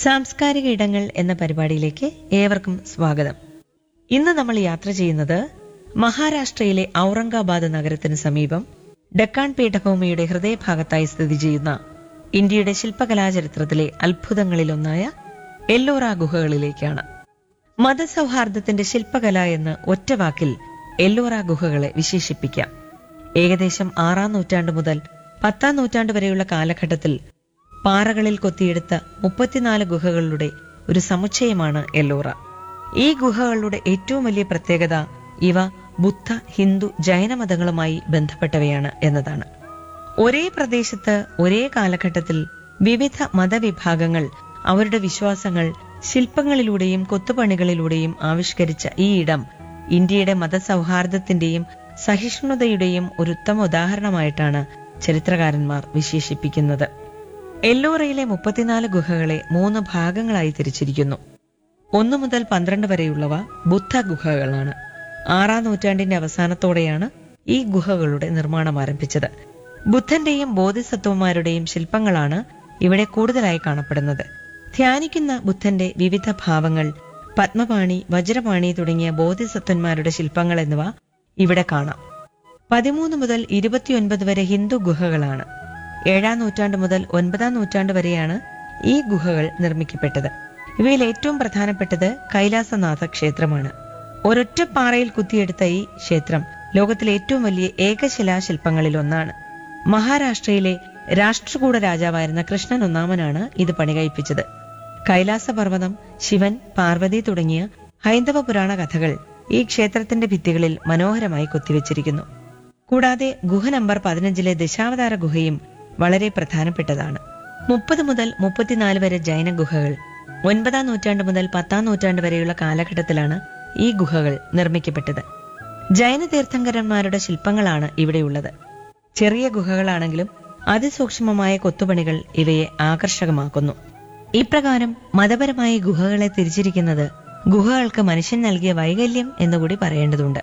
സാംസ്കാരിക ഇടങ്ങൾ എന്ന പരിപാടിയിലേക്ക് ഏവർക്കും സ്വാഗതം ഇന്ന് നമ്മൾ യാത്ര ചെയ്യുന്നത് മഹാരാഷ്ട്രയിലെ ഔറംഗാബാദ് നഗരത്തിന് സമീപം ഡക്കാൻ പീഠഭൂമിയുടെ ഹൃദയഭാഗത്തായി സ്ഥിതി ചെയ്യുന്ന ഇന്ത്യയുടെ ശില്പകലാചരിത്രത്തിലെ അത്ഭുതങ്ങളിലൊന്നായ എല്ലോറ ഗുഹകളിലേക്കാണ് മതസൗഹാർദ്ദത്തിന്റെ ശില്പകല എന്ന് ഒറ്റ വാക്കിൽ എല്ലോറ ഗുഹകളെ വിശേഷിപ്പിക്കാം ഏകദേശം ആറാം നൂറ്റാണ്ട് മുതൽ പത്താം നൂറ്റാണ്ട് വരെയുള്ള കാലഘട്ടത്തിൽ പാറകളിൽ കൊത്തിയെടുത്ത മുപ്പത്തിനാല് ഗുഹകളുടെ ഒരു സമുച്ചയമാണ് എല്ലോറ ഈ ഗുഹകളുടെ ഏറ്റവും വലിയ പ്രത്യേകത ഇവ ബുദ്ധ ഹിന്ദു ജൈന മതങ്ങളുമായി ബന്ധപ്പെട്ടവയാണ് എന്നതാണ് ഒരേ പ്രദേശത്ത് ഒരേ കാലഘട്ടത്തിൽ വിവിധ മതവിഭാഗങ്ങൾ അവരുടെ വിശ്വാസങ്ങൾ ശില്പങ്ങളിലൂടെയും കൊത്തുപണികളിലൂടെയും ആവിഷ്കരിച്ച ഈ ഇടം ഇന്ത്യയുടെ മതസൗഹാർദ്ദത്തിന്റെയും സഹിഷ്ണുതയുടെയും ഒരു ഉത്തമ ഉദാഹരണമായിട്ടാണ് ചരിത്രകാരന്മാർ വിശേഷിപ്പിക്കുന്നത് എല്ലോറയിലെ മുപ്പത്തിനാല് ഗുഹകളെ മൂന്ന് ഭാഗങ്ങളായി തിരിച്ചിരിക്കുന്നു ഒന്നു മുതൽ പന്ത്രണ്ട് വരെയുള്ളവ ബുദ്ധ ഗുഹകളാണ് ആറാം നൂറ്റാണ്ടിന്റെ അവസാനത്തോടെയാണ് ഈ ഗുഹകളുടെ നിർമ്മാണം ആരംഭിച്ചത് ബുദ്ധന്റെയും ബോധിസത്വന്മാരുടെയും ശില്പങ്ങളാണ് ഇവിടെ കൂടുതലായി കാണപ്പെടുന്നത് ധ്യാനിക്കുന്ന ബുദ്ധന്റെ വിവിധ ഭാവങ്ങൾ പത്മപാണി വജ്രപാണി തുടങ്ങിയ ബോധിസത്വന്മാരുടെ ശില്പങ്ങൾ എന്നിവ ഇവിടെ കാണാം പതിമൂന്ന് മുതൽ ഇരുപത്തിയൊൻപത് വരെ ഹിന്ദു ഗുഹകളാണ് ഏഴാം നൂറ്റാണ്ട് മുതൽ ഒൻപതാം നൂറ്റാണ്ട് വരെയാണ് ഈ ഗുഹകൾ നിർമ്മിക്കപ്പെട്ടത് ഇവയിൽ ഏറ്റവും പ്രധാനപ്പെട്ടത് കൈലാസനാഥ ക്ഷേത്രമാണ് ഒരൊറ്റ പാറയിൽ കുത്തിയെടുത്ത ഈ ക്ഷേത്രം ലോകത്തിലെ ഏറ്റവും വലിയ ഏകശിലാ ശില്പങ്ങളിൽ ഒന്നാണ് മഹാരാഷ്ട്രയിലെ രാഷ്ട്രകൂട രാജാവായിരുന്ന കൃഷ്ണൻ ഒന്നാമനാണ് ഇത് പണികഴിപ്പിച്ചത് കൈലാസപർവ്വതം ശിവൻ പാർവതി തുടങ്ങിയ ഹൈന്ദവ പുരാണ കഥകൾ ഈ ക്ഷേത്രത്തിന്റെ ഭിത്തികളിൽ മനോഹരമായി കൊത്തിവെച്ചിരിക്കുന്നു കൂടാതെ ഗുഹ നമ്പർ പതിനഞ്ചിലെ ദശാവതാര ഗുഹയും വളരെ പ്രധാനപ്പെട്ടതാണ് മുപ്പത് മുതൽ മുപ്പത്തിനാല് വരെ ജൈന ഗുഹകൾ ഒൻപതാം നൂറ്റാണ്ട് മുതൽ പത്താം നൂറ്റാണ്ട് വരെയുള്ള കാലഘട്ടത്തിലാണ് ഈ ഗുഹകൾ നിർമ്മിക്കപ്പെട്ടത് ജൈന തീർത്ഥങ്കരന്മാരുടെ ശില്പങ്ങളാണ് ഇവിടെയുള്ളത് ചെറിയ ഗുഹകളാണെങ്കിലും അതിസൂക്ഷ്മമായ കൊത്തുപണികൾ ഇവയെ ആകർഷകമാക്കുന്നു ഇപ്രകാരം മതപരമായ ഗുഹകളെ തിരിച്ചിരിക്കുന്നത് ഗുഹകൾക്ക് മനുഷ്യൻ നൽകിയ വൈകല്യം എന്നുകൂടി പറയേണ്ടതുണ്ട്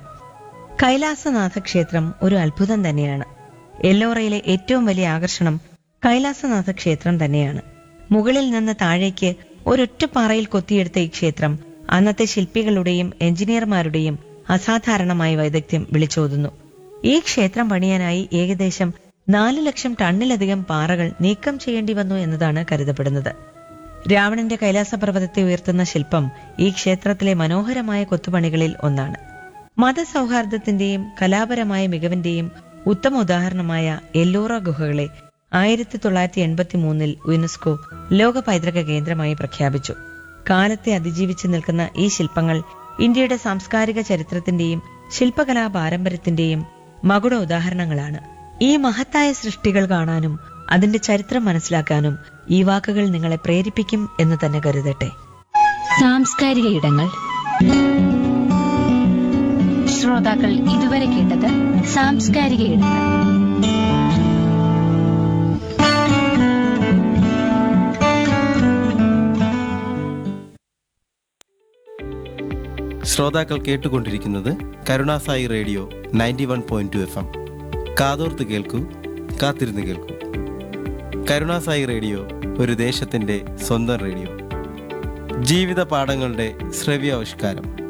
കൈലാസനാഥ ക്ഷേത്രം ഒരു അത്ഭുതം തന്നെയാണ് എല്ലോറയിലെ ഏറ്റവും വലിയ ആകർഷണം കൈലാസനാഥ ക്ഷേത്രം തന്നെയാണ് മുകളിൽ നിന്ന് താഴേക്ക് ഒരൊറ്റ പാറയിൽ കൊത്തിയെടുത്ത ഈ ക്ഷേത്രം അന്നത്തെ ശില്പികളുടെയും എഞ്ചിനീയർമാരുടെയും അസാധാരണമായ വൈദഗ്ധ്യം വിളിച്ചോതുന്നു ഈ ക്ഷേത്രം പണിയാനായി ഏകദേശം നാല് ലക്ഷം ടണ്ണിലധികം പാറകൾ നീക്കം ചെയ്യേണ്ടി വന്നു എന്നതാണ് കരുതപ്പെടുന്നത് രാവണന്റെ കൈലാസപർവ്വതത്തെ ഉയർത്തുന്ന ശില്പം ഈ ക്ഷേത്രത്തിലെ മനോഹരമായ കൊത്തുപണികളിൽ ഒന്നാണ് മതസൗഹാർദ്ദത്തിന്റെയും കലാപരമായ മികവിന്റെയും ഉത്തമ ഉദാഹരണമായ എല്ലോറ ഗുഹകളെ ആയിരത്തി തൊള്ളായിരത്തി എൺപത്തി മൂന്നിൽ യുനെസ്കോ ലോക പൈതൃക കേന്ദ്രമായി പ്രഖ്യാപിച്ചു കാലത്തെ അതിജീവിച്ചു നിൽക്കുന്ന ഈ ശില്പങ്ങൾ ഇന്ത്യയുടെ സാംസ്കാരിക ചരിത്രത്തിന്റെയും ശില്പകലാ പാരമ്പര്യത്തിന്റെയും മകുട ഉദാഹരണങ്ങളാണ് ഈ മഹത്തായ സൃഷ്ടികൾ കാണാനും അതിന്റെ ചരിത്രം മനസ്സിലാക്കാനും ഈ വാക്കുകൾ നിങ്ങളെ പ്രേരിപ്പിക്കും എന്ന് തന്നെ കരുതട്ടെ സാംസ്കാരിക ഇടങ്ങൾ ശ്രോതാക്കൾ ഇതുവരെ കേട്ടത് സാംസ്കാരിക ഇടങ്ങൾ ശ്രോതാക്കൾ കേട്ടുകൊണ്ടിരിക്കുന്നത് Karunasai radio ninety one point two F M കാതോർത്ത് കേൾക്കൂ കാത്തിരുന്ന് കേൾക്കൂ കരുണാസായി റേഡിയോ ഒരു ദേശത്തിൻ്റെ സ്വന്തം റേഡിയോ ജീവിത പാഠങ്ങളുടെ ശ്രവ്യാവിഷ്കാരം